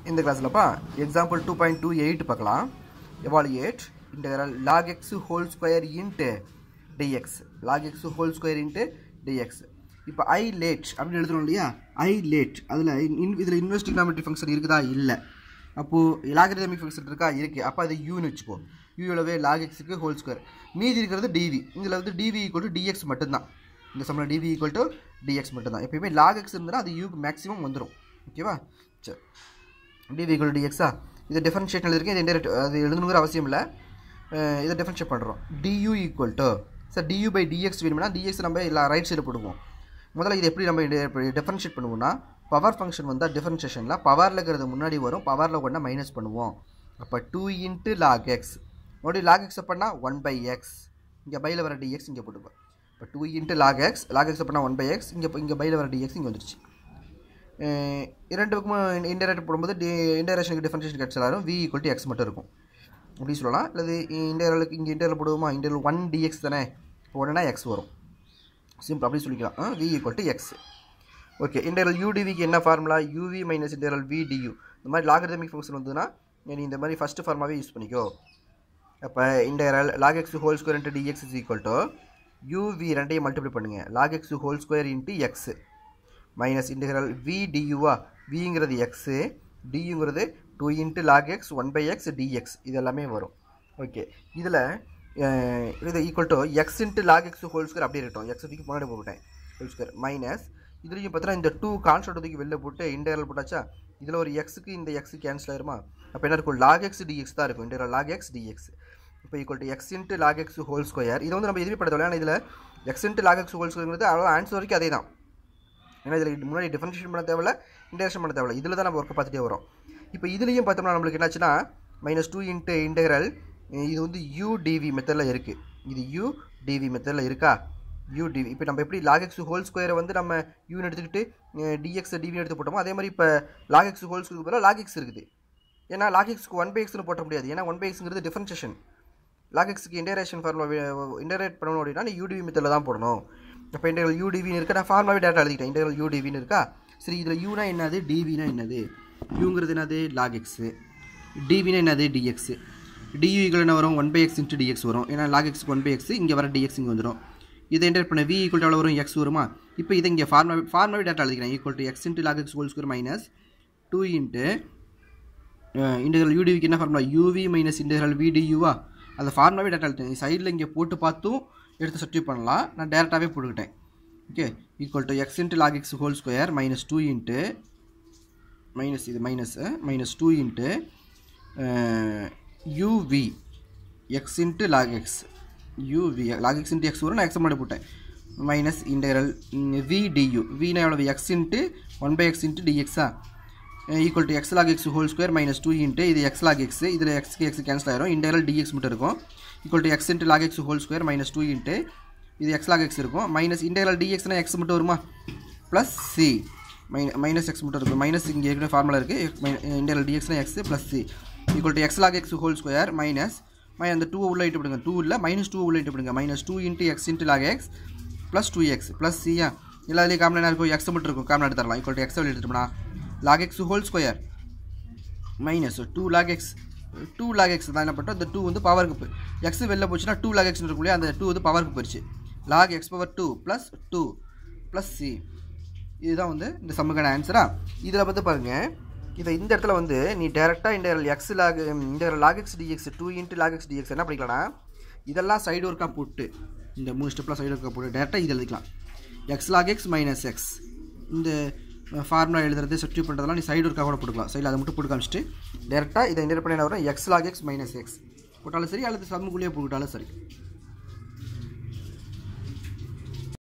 இந்த கிளாஸ்லப்பா example two point two eight பார்க்கலாம் evaluate integral log x whole square into dx log x whole square into dx இப்போ I late அப்படின்னு எழுதுறோம் இல்லையா ஐ லேட் அதில் இன் இதில் இன்வெஸ்டிகினாமெட்ரி ஃபங்க்ஷன் இருக்குதா இல்லை அப்போது லாகரிதமிக் ஃபங்க்ஷன் இருக்கா இருக்குது அப்போ அது யூன்னு வச்சுக்கோ யூ எவ்வளவு லாக் எக்ஸுக்கு ஹோல் ஸ்கொயர் மீதி இருக்கிறது டிவி இதில் வந்து டிவி ஈக்குவல் டு டிஎக்ஸ் மட்டும்தான் இந்த சம்மில் டிவி ஈக்குவல் டு டிஎக்ஸ் மட்டும்தான் எப்பயுமே லாக் எக்ஸ் இருந்ததுன்னா அது யூக்கு மேக்ஸிமம் வந்துடும் ஓகேவா சரி டிவி ஈக்குவல் டிஎக்ஸா இதை டிஃபரன்ஷியேட் எழுதிருக்கேன் இது இன்டெரக்ட் அது எழுதணுங்கிற அவசியம் இல்லை அஹ் இதை டிஃபரன்ஷியேட் பண்ணுறோம் du equal to sir du by dx வேணும்னா டிஎக்ஸ் நம்ம இல்லை ரைட் சைடு போடுவோம் முதல்ல இது எப்படி நம்ம டிஃபரன்ஷியேட் பண்ணுவோம்னா பவர் ஃபங்க்ஷன் வந்தால் டிஃபரன்ஷியேஷனில் பவரில் இருக்கிறது முன்னாடி வரும் பவரில் கொண்டா மைனஸ் பண்ணுவோம் அப்போ டூ இன்ட்டு லாக் எக்ஸ் மறுபடியும் லாக் எக்ஸை பண்ணால் ஒன் பை எக்ஸ் இங்கே பையில் வர டிஎக்ஸ் இங்கே போட்டுப்போம் இப்போ two into log x log எக்ஸை பண்ணால் ஒன் பை எக்ஸ் இங்கே இங்கே பையில் வர டிஎக்ஸ் இங்கே வந்துருச்சு அஹ் இரண்டு பக்கமும் இன்டெரக்ட் போடும்போது டி இன்டரேஷனுக்கு டிஃபரன்ஷியேஷன் கிடச்சாலும் வி ஈக்குவல் டு எக்ஸ் மட்டும் இருக்கும் அப்படி சொல்லலாம் அல்லது இன்டர்வலுக்கு இங்கே இன்டர்வல் போடுவோமா இன்டர்வல் ஒன் டிஎக்ஸ் தானே இப்போ ஒன்றுனா எக்ஸ் வரும் சிம்பிள் அப்படி சொல்லிக்கலாம் v equal to x okay integral யூடிவிக்கு என்ன formula uv minus integral v du இந்த மாதிரி லாகரிதமிக் ஃபங்க்ஷன் வந்ததுன்னா நீ இந்த மாதிரி ஃபஸ்ட்டு ஃபார்மாவே யூஸ் பண்ணிக்கோ அப்போ integral log x whole square into dx is equal to uv ரெண்டையும் மல்டிப்ளை பண்ணுங்கள் log x whole square into x minus integral v டியூவா விங்கிறது எக்ஸு டியூங்கிறது two into log x one by x dx இது எல்லாமே வரும் ஓகே இதில் இது equal to x into log x whole square அப்படியே இருக்கட்டும் எக்ஸ் தூக்கி முன்னாடி போட்டேன் ஹோல் ஸ்கொயர் மைனஸ் இதுலேயும் பார்த்தீங்கன்னா இந்த டூ கான்ஸ்டன்ட் தூக்கி வெளில போட்டு இன்டெகிரல் போட்டாச்சா இதில் ஒரு எக்ஸுக்கு இந்த எக்ஸ் கேன்சல் ஆயிருமா அப்போ என்ன இருக்கும் லாக் எக்ஸ் டிஎக்ஸ் தான் இருக்கும் இன்டெகிரல் லாக் எக்ஸ் டிஎக்ஸ் இப்போ equal to x into log x whole square இதை வந்து நம்ம எதுவுமே படுத்தல ஆனால் இதில் எக்ஸ் இன்ட்டு லாக் எக்ஸ் ஹோல் ஸ்கொயர்ங்கிறது அவ்வளோ ஆன்சர் வரைக்கும் அதே தான் ஏன்னா இதில் முன்னாடி டிஃபரன்ஷியேட் பண்ண தேவையில்ல இன்டெகிரேஷன் பண்ண தேவையில்ல இதில் தான் நம்ம ஒர்க்கை பார்த்துட்டே வரோம் இப்போ இதுலேயும் பார்த்தோம்னா நம்மளுக்கு என்னாச்சுன்னா மைனஸ் டூ இன்ட்டு இன்டெகிரல் இது வந்து யூ டிவி மெத்தடில் இருக்குது இது யூ டிவி மெத்தடில் இருக்கா யூ டிவி இப்போ நம்ம எப்படி லாக் எக்ஸ் ஹோல் ஸ்கொயரை வந்து நம்ம யூன்னு எடுத்துக்கிட்டு டிஎக்ஸ் டிவின்னு எடுத்து போட்டோமோ அதே மாதிரி இப்போ லாக் எக்ஸ் ஹோல் ஸ்கொயருக்கு பதிலாக லாக் எக்ஸ் இருக்குது ஏன்னா லாக் எக்ஸ்க்கு ஒன் பை எக்ஸ்னு போட்ட முடியாது ஏன்னா ஒன் பை எக்ஸுங்கிறது டிஃபரன்ஷியேஷன் லாக் எக்ஸுக்கு இன்டரேஷன் ஃபார்முலா இன்டரேட் பண்ணணும் அப்படின்னா நீ யூடிவி மெத்தடில் தான் போடணும் இப்போ இன்டர்வல் யூடிவின்னு இருக்கா நான் ஃபார்மாவே டேட்டா எழுதிட்டேன் இன்டர்வல் யூடிவின்னு இருக்கா சரி இதில் யூனா என்னது டிவினா என்னது யூங்கிறது என்னது லாக் எக்ஸு டிவினா என்னது டிஎக்ஸு டியூ ஈக்குவல் என்ன வரும் one by x into dx வரும் ஏன்னா லாக் எக்ஸ்க்கு ஒன் பை எக்ஸ் இங்கே வர டிஎக்ஸ் இங்கே வந்துடும் இதை என்டர் பண்ண வி ஈக்குவல் எவ்வளோ வரும் எக்ஸ் வருமா இப்போ இதை இங்கே ஃபார்மா ஃபார்மாவே டேட்டா எழுதிக்கிறேன் equal to x into log x whole square minus two into integral யூடிவிக்கு என்ன ஃபார்முலா யூவி மைனஸ் இன்டெகிரல் விடியூவா அந்த ஃபார்முலாவே டேட்டா எழுதிட்டேன் சைடில் இங்கே போட்டு பார்த்தும் எடுத்து சப்ஸ்டியூட் பண்ணலாம் நான் டேரெக்டாகவே போட்டுக்கிட்டேன் okay equal to x into log x whole square minus two into minus இது minus minus two into uv x into log x uv log x into x வரும் நான் எக்ஸ் முன்னாடி போட்டேன் மைனஸ் இன்டெகிரல் வி டியூ வினா எவ்வளவு x into one by x into டிஎக்ஸா equal to x log x whole square minus two into இது x log x இதில் எக்ஸ்க்கு எக்ஸ் கேன்சல் ஆயிரும் இன்டெகிரல் டிஎக்ஸ் மட்டும் இருக்கும் equal to x into log x whole square minus two into இது x log x இருக்கும் minus integral டிஎக்ஸ்னா x மட்டும் வருமா ப்ளஸ் சி மைன மைனஸ் எக்ஸ் மட்டும் இருக்கும் மைனஸ் இங்கே ஏற்கனவே ஃபார்முலா இருக்குது இன்டெகிரல் டிஎக்ஸ்னா X plus c equal to x log x whole square minus மை அந்த டூ உள்ள இட்டு விடுங்க டூ இல்லை மைனஸ் டூ உள்ள இட்டு விடுங்க minus two into x into log x plus two x plus சியா எல்லா இதுலேயும் காமன் என்ன இருக்கும் எக்ஸ் மட்டும் இருக்கும் காமன் எடுத்து தரலாம் ஈக்குவல் டு எக்ஸ் வெளியே எடுத்துட்டோம்னா log x whole square minus two log x two log x தான் என்ன பண்ணுறோம் இந்த டூ வந்து பவருக்கு போய் எக்ஸ் வெளில போச்சுன்னா டூ லாக் எக்ஸ் இருக்கும் இல்லையா அந்த டூ வந்து பவருக்கு போயிடுச்சு log x power two plus two plus c இதுதான் வந்து இந்த சம்முக்கான ஆன்சரா இதில் வந்து பாருங்கள் இதை இந்த இடத்துல வந்து நீ டேரெக்டாக இந்த எக்ஸ் லாக் இந்த log x dx two into log x dx என்ன பண்ணிக்கலாம்னா இதெல்லாம் சைடு ஒர்க்காக போட்டு இந்த மூணு ஸ்டெப்லாம் சைடு ஒர்க்காக போட்டு டேரெக்டாக இது எழுதிக்கலாம் x log x minus x இந்த ஃபார்முலா எழுதுறது சப்ஸ்டியூட் பண்ணுறதெல்லாம் நீ சைடு ஒர்க்காக கூட போட்டுக்கலாம் சைடில் அதை மட்டும் போட்டு காமிச்சிட்டு டேரெக்டாக இதை இன்டர் பண்ணி என்ன வரும் x log x minus x போட்டாலும் சரி அல்லது சம்முக்குள்ளேயே போட்டாலும் சரி